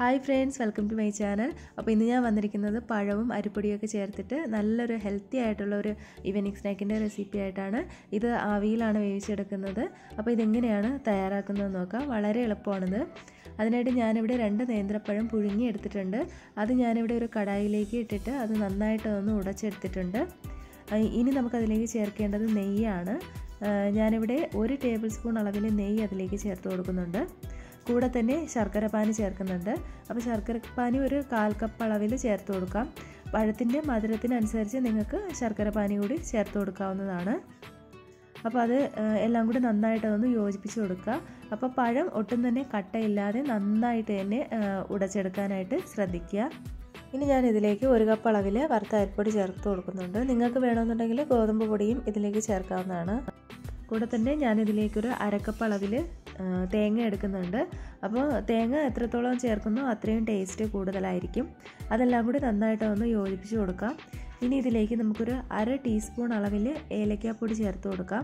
hi friends welcome to my channel അപ്പോൾ ഇന്ന് ഞാൻ വന്നിരിക്കുന്നത് പഴവും അരിപ്പൊടിയൊക്കെ ചേർത്തിട്ട് നല്ലൊരു ഹെൽത്തി ആയിട്ടുള്ള ഒരു ഈവനിങ് സ്നാക്കിൻ്റെ റെസിപ്പി ആയിട്ടാണ് ഇത് ആവിയിലാണ് വേവിച്ചെടുക്കുന്നത് അപ്പോൾ ഇതെങ്ങനെയാണ് തയ്യാറാക്കുന്നത് നോക്കാം വളരെ എളുപ്പമാണിത് അതിനായിട്ട് ഞാനിവിടെ രണ്ട് നേന്ത്രപ്പഴം പുഴുങ്ങി എടുത്തിട്ടുണ്ട് അത് ഞാനിവിടെ ഒരു കടായിലേക്ക് ഇട്ടിട്ട് അത് നന്നായിട്ട് ഒന്ന് ഉടച്ചെടുത്തിട്ടുണ്ട് ഇനി നമുക്കതിലേക്ക് ചേർക്കേണ്ടത് നെയ്യാണ് ഞാനിവിടെ ഒരു ടേബിൾ സ്പൂൺ അളവിൽ നെയ്യ് അതിലേക്ക് ചേർത്ത് കൊടുക്കുന്നുണ്ട് കൂടെ തന്നെ ശർക്കര പാനി ചേർക്കുന്നുണ്ട് അപ്പോൾ ശർക്കര പാനി ഒരു കാൽ കപ്പ് അളവിൽ ചേർത്ത് കൊടുക്കാം പഴത്തിൻ്റെ മധുരത്തിനനുസരിച്ച് നിങ്ങൾക്ക് ശർക്കര പാനി കൂടി ചേർത്ത് കൊടുക്കാവുന്നതാണ് അപ്പോൾ അത് എല്ലാം കൂടി നന്നായിട്ട് ഒന്ന് യോജിപ്പിച്ച് കൊടുക്കുക അപ്പോൾ പഴം ഒട്ടും തന്നെ കട്ടയില്ലാതെ നന്നായിട്ട് തന്നെ ഉടച്ചെടുക്കാനായിട്ട് ശ്രദ്ധിക്കുക ഇനി ഞാൻ ഇതിലേക്ക് ഒരു കപ്പ് അളവിൽ വറുത്ത അരിപ്പൊടി ചേർത്ത് കൊടുക്കുന്നുണ്ട് നിങ്ങൾക്ക് വേണമെന്നുണ്ടെങ്കിൽ ഗോതമ്പ് പൊടിയും ഇതിലേക്ക് ചേർക്കാവുന്നതാണ് കൂടെ തന്നെ ഞാൻ ഇതിലേക്കൊരു അരക്കപ്പ് അളവിൽ തേങ്ങ എടുക്കുന്നുണ്ട് അപ്പോൾ തേങ്ങ എത്രത്തോളം ചേർക്കുന്നോ അത്രയും ടേസ്റ്റ് കൂടുതലായിരിക്കും അതെല്ലാം കൂടി നന്നായിട്ട് ഒന്ന് യോജിപ്പിച്ച് കൊടുക്കാം ഇനി ഇതിലേക്ക് നമുക്കൊരു അര ടീസ്പൂൺ അളവിൽ ഏലക്കാപ്പൊടി ചേർത്ത് കൊടുക്കാം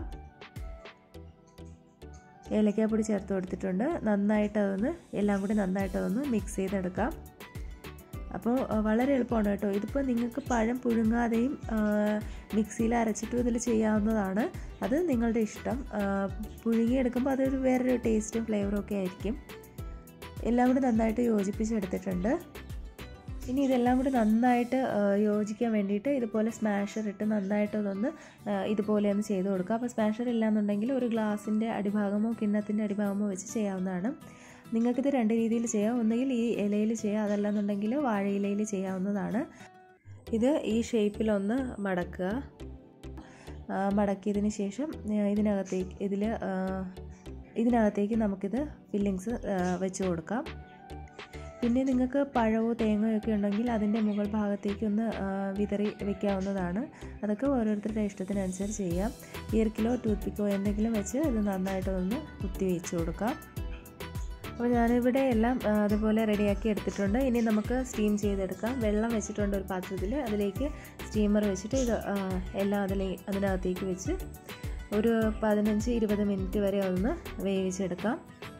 ഏലക്കാപ്പൊടി ചേർത്ത് കൊടുത്തിട്ടുണ്ട് നന്നായിട്ട് അതൊന്ന് എല്ലാം കൂടി നന്നായിട്ട് അതൊന്ന് മിക്സ് ചെയ്തെടുക്കാം അപ്പോൾ വളരെ എളുപ്പമാണ് കേട്ടോ ഇതിപ്പോൾ നിങ്ങൾക്ക് പഴം പുഴുങ്ങാതെയും മിക്സിയിൽ അരച്ചിട്ടും ഇതിൽ ചെയ്യാവുന്നതാണ് അത് നിങ്ങളുടെ ഇഷ്ടം പുഴുങ്ങിയെടുക്കുമ്പോൾ അതൊരു വേറൊരു ടേസ്റ്റും ഫ്ലേവറും ഒക്കെ ആയിരിക്കും എല്ലാം കൂടി നന്നായിട്ട് യോജിപ്പിച്ചെടുത്തിട്ടുണ്ട് ഇനി ഇതെല്ലാം കൂടി നന്നായിട്ട് യോജിക്കാൻ വേണ്ടിയിട്ട് ഇതുപോലെ സ്മാഷർ ഇട്ട് നന്നായിട്ട് അതൊന്ന് ഇതുപോലെ ഒന്ന് ചെയ്ത് കൊടുക്കുക അപ്പോൾ സ്മാഷർ ഇല്ലാന്നുണ്ടെങ്കിൽ ഒരു ഗ്ലാസിൻ്റെ അടിഭാഗമോ കിണ്ണത്തിൻ്റെ അടിഭാഗമോ വെച്ച് ചെയ്യാവുന്നതാണ് നിങ്ങൾക്കിത് രണ്ട് രീതിയിൽ ചെയ്യാം ഒന്നുകിൽ ഈ ഇലയിൽ ചെയ്യാം അതല്ലെന്നുണ്ടെങ്കിൽ വാഴയിലയിൽ ചെയ്യാവുന്നതാണ് ഇത് ഈ ഷേപ്പിലൊന്ന് മടക്കുക മടക്കിയതിന് ശേഷം ഇതിനകത്തേക്ക് ഇതിൽ ഇതിനകത്തേക്ക് നമുക്കിത് ഫില്ലിങ്സ് വെച്ച് കൊടുക്കാം പിന്നെ നിങ്ങൾക്ക് പഴവോ തേങ്ങയോ ഒക്കെ ഉണ്ടെങ്കിൽ അതിൻ്റെ മുകൾ ഭാഗത്തേക്ക് ഒന്ന് വിതറി വെക്കാവുന്നതാണ് അതൊക്കെ ഓരോരുത്തരുടെ ഇഷ്ടത്തിനനുസരിച്ച് ചെയ്യാം ഈർക്കിലോ ടൂത്ത് പിക്കോ എന്തെങ്കിലും വെച്ച് ഇത് നന്നായിട്ട് ഒന്ന് കുത്തി വെച്ച് കൊടുക്കാം അപ്പോൾ ഞാനിവിടെ എല്ലാം അതുപോലെ റെഡിയാക്കി എടുത്തിട്ടുണ്ട് ഇനി നമുക്ക് സ്റ്റീം ചെയ്തെടുക്കാം വെള്ളം വെച്ചിട്ടുണ്ട് ഒരു പാത്രത്തിൽ അതിലേക്ക് സ്റ്റീമർ വെച്ചിട്ട് ഇത് എല്ലാം അതിലേ അതിനകത്തേക്ക് വെച്ച് ഒരു പതിനഞ്ച് ഇരുപത് മിനിറ്റ് വരെ ഒന്ന് വേവിച്ചെടുക്കാം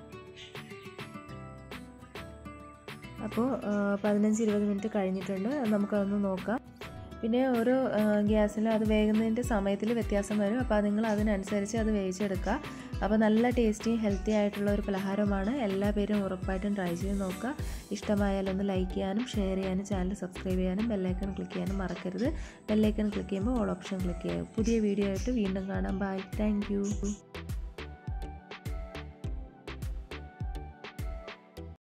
അപ്പോൾ പതിനഞ്ച് ഇരുപത് മിനിറ്റ് കഴിഞ്ഞിട്ടുണ്ട് നമുക്കതൊന്ന് നോക്കാം പിന്നെ ഓരോ ഗ്യാസിലും അത് വേകുന്നതിൻ്റെ സമയത്തിൽ വ്യത്യാസം വരും അപ്പോൾ നിങ്ങൾ അതിനനുസരിച്ച് അത് വേവിച്ചെടുക്കുക അപ്പോൾ നല്ല ടേസ്റ്റി ഹെൽത്തി ആയിട്ടുള്ള ഒരു പലഹാരമാണ് എല്ലാ പേരും ഉറപ്പായിട്ടും ട്രൈ ചെയ്ത് നോക്കുക ഇഷ്ടമായാൽ ഒന്ന് ലൈക്ക് ചെയ്യാനും ഷെയർ ചെയ്യാനും ചാനൽ സബ്സ്ക്രൈബ് ചെയ്യാനും ബെല്ലൈക്കൺ ക്ലിക്ക് ചെയ്യാനും മറക്കരുത് ബെല്ലൈക്കൺ ക്ലിക്ക് ചെയ്യുമ്പോൾ ഓൾ ഓപ്ഷൻ ക്ലിക്ക് ചെയ്യുക പുതിയ വീഡിയോ ആയിട്ട് വീണ്ടും കാണാം ബൈ താങ്ക്